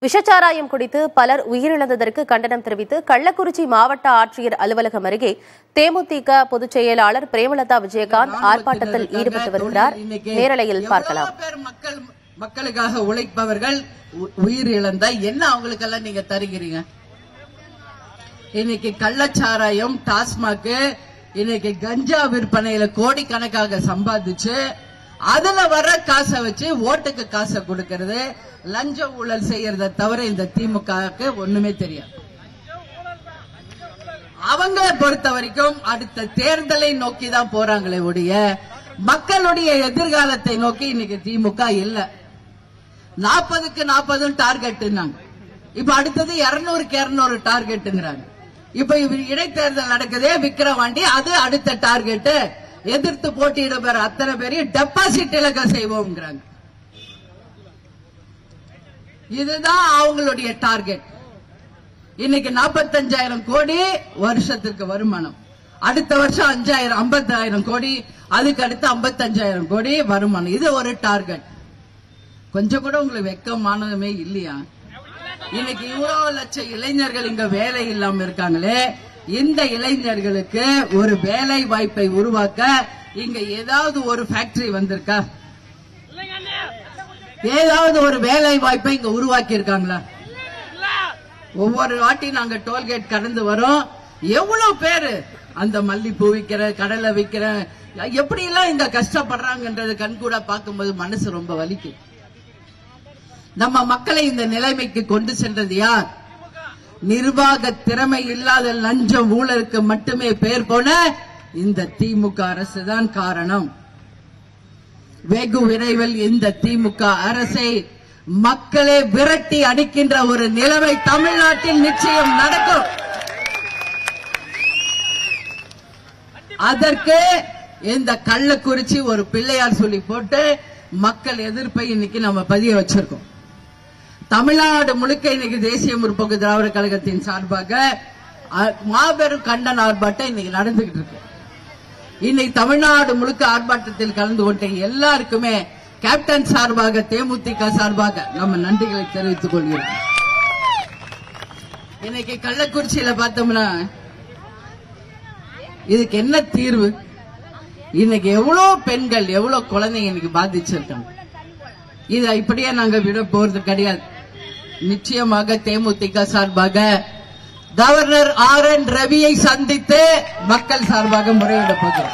விஷச்சாராயம் குடித்து பலர் உயிரிழந்ததற்கு கண்டனம் தெரிவித்து கள்ளக்குறிச்சி மாவட்ட ஆட்சியர் அலுவலகம் அருகே தேமுதிக பொதுச் செயலாளர் பிரேமலதா விஜயகாந்த் ஆர்ப்பாட்டத்தில் ஈடுபட்டு வருகிறார் இன்னைக்கு நேரலையில் எவ்வளவு பார்க்கலாம் பேர் மக்கள் மக்களுக்காக உழைப்பவர்கள் உ- உயிர் இழந்தா என்ன அவங்களுக்கெல்லாம் நீங்க தருகிறீங்க இன்னைக்கு கள்ளச்சாராயம் டாஸ்மாக் இன்னைக்கு கஞ்சா விற்பனையில கோடிக்கணக்காக சம்பாதிச்சு அதுல வர காசை வச்சு ஓட்டுக்கு காசை கொடுக்கறது லஞ்ச ஊழல் செய்யறத தவிர இந்த திமுகவுக்கு ஒண்ணுமே தெரியாது அவங்களை பொறுத்த வரைக்கும் அடுத்த தேர்தலை நோக்கி தான் போறாங்களே ஒழிய மக்களுடைய எதிர்காலத்தை நோக்கி இன்னைக்கு திமுக இல்ல நாற்பதுக்கு நாற்பதும் டார்கெட் இப்ப அடுத்தது இருநூறுக்கு இருநூறு டார்கெட்டுங்கிறாங்க இப்ப இவ- இடைத்தேர்தல் நடக்குதே விக்கிரவாண்டி அது அடுத்த டார்கெட் எதிர்த்து போட்டியிட பெற அத்தனை பேரையும் டெபாசிட் இலக்க செய்வோம்ங்கிறாங்க இதுதான் அவங்களுடைய டார்கெட் இன்னைக்கு 45000 கோடி வருஷத்துக்கு வருமானம் அடுத்த வருஷம் அஞ்சாயிரம் ஐம்பத்தாயிரம் கோடி அதுக்கு அடுத்து 55000 கோடி வருமானம் இது ஒரு டார்கெட் கொஞ்சம் கூட உங்களுக்கு வெக்கமானதுமே இல்லையா இன்னைக்கு இவ்வளவு லட்சம் இளைஞர்கள் இங்க வேலை இல்லாம இருக்காங்களே இந்த இளைஞர்களுக்கு ஒரு வேலை வாய்ப்பை உருவாக்க இங்க ஏதாவது ஒரு ஃபேக்டரி வந்திருக்கா ஏதாவது ஒரு வேலை வாய்ப்பை இங்க உருவாக்கி இருக்காங்களா ஒவ்வொரு வாட்டி நாங்க டோல்கேட் கடந்து வரோம் எவ்வளவு பேரு அந்த மல்லிப்பூ விக்கிற கடலை விக்கிற எப்படி எல்லாம் இங்க கஷ்டப்படுறாங்கன்றது கண்கூட பார்க்கும்போது மனசு ரொம்ப வலிக்கும் நம்ம மக்களை இந்த நிலைமைக்கு கொண்டு சென்றது யார் நிர்வாக திறமை இல்லாத லஞ்சம் ஊழலுக்கு மட்டுமே பெயர் போன இந்த திமுக அரசு தான் காரணம் வெகு விரைவில் இந்த திமுக அரசை மக்களே விரட்டி அடிக்கின்ற ஒரு நிலைமை தமிழ்நாட்டில் நிச்சயம் நடக்கும் அதற்கு இந்த கள்ளக்குறிச்சி ஒரு பிள்ளையார் சொல்லி போட்டு மக்கள் எதிர்ப்பை இன்னைக்கு நம்ம பதிய வச்சிருக்கோம் தமிழ்நாடு முழுக்க இன்னைக்கு தேசிய முற்போக்கு திராவிட கழகத்தின் சார்பாக அ- மாபெரும் கண்டன ஆர்ப்பாட்டம் இன்னைக்கு நடந்துகிட்டு இருக்கு இன்னைக்கு தமிழ்நாடு முழுக்க ஆர்ப்பாட்டத்தில் கலந்து கொண்ட எல்லாருக்குமே கேப்டன் சார்பாக தேமுதிக சார்பாக நம்ம நன்றிகளை தெரிவித்துக் கொள்கிறோம் இன்னைக்கு கள்ளக்குறிச்சியில பார்த்தோம்னா இதுக்கு என்ன தீர்வு இன்னைக்கு எவ்வளவு பெண்கள் எவ்வளவு குழந்தைங்க இன்னைக்கு பாதிச்சிருக்காங்க இதை இப்படியே நாங்க விட போறது கிடையாது நிச்சயமாக தேமுதிக சார்பாக கவர்னர் ஆர் என் ரவியை சந்தித்து மக்கள் சார்பாக முறையிட போகிறோம்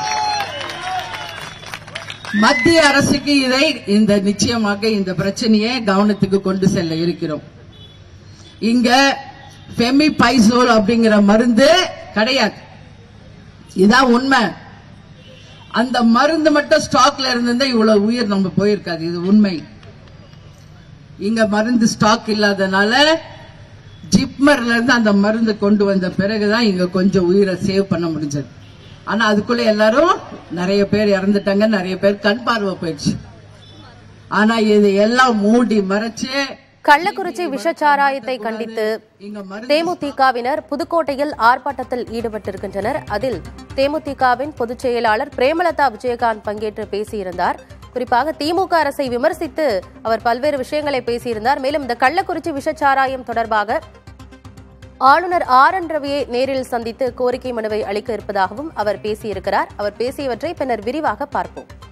மத்திய அரசுக்கு இதை இந்த நிச்சயமாக இந்த பிரச்சனையை கவனத்துக்கு கொண்டு செல்ல இருக்கிறோம் இங்க ஃபெமி பைசோல் அப்படிங்கிற மருந்து கிடையாது இதான் உண்மை அந்த மருந்து மட்டும் ஸ்டாக்ல இருந்திருந்தா இவ்வளவு உயிர் நம்ம போயிருக்காது இது உண்மை இங்க மருந்து ஸ்டாக் இல்லாதனால ஜிப்மர்ல இருந்து அந்த மருந்து கொண்டு வந்த பிறகுதான் இங்க கொஞ்சம் உயிரை சேவ் பண்ண முடிஞ்சது ஆனா அதுக்குள்ள எல்லாரும் நிறைய பேர் இறந்துட்டாங்க நிறைய பேர் கண் பார்வை போயிடுச்சு ஆனா இது எல்லாம் மூடி மறைச்சு கள்ளக்குறிச்சி விஷச்சாராயத்தை கண்டித்து இங்க மருந்து தேமுதிகவினர் புதுக்கோட்டையில் ஆர்ப்பாட்டத்தில் ஈடுபட்டிருக்கின்றனர் அதில் தேமுதிகவின் பொதுச் செயலாளர் பிரேமலதா விஜயகாந்த் பங்கேற்று பேசியிருந்தார் குறிப்பாக திமுக அரசை விமர்சித்து அவர் பல்வேறு விஷயங்களை பேசியிருந்தார் மேலும் இந்த கள்ளக்குறிச்சி விஷச்சாராயம் தொடர்பாக ஆளுநர் ஆர் என் ரவியை நேரில் சந்தித்து கோரிக்கை மனுவை அளிக்க இருப்பதாகவும் அவர் பேசியிருக்கிறார் அவர் பேசியவற்றை பின்னர் விரிவாக பார்ப்போம்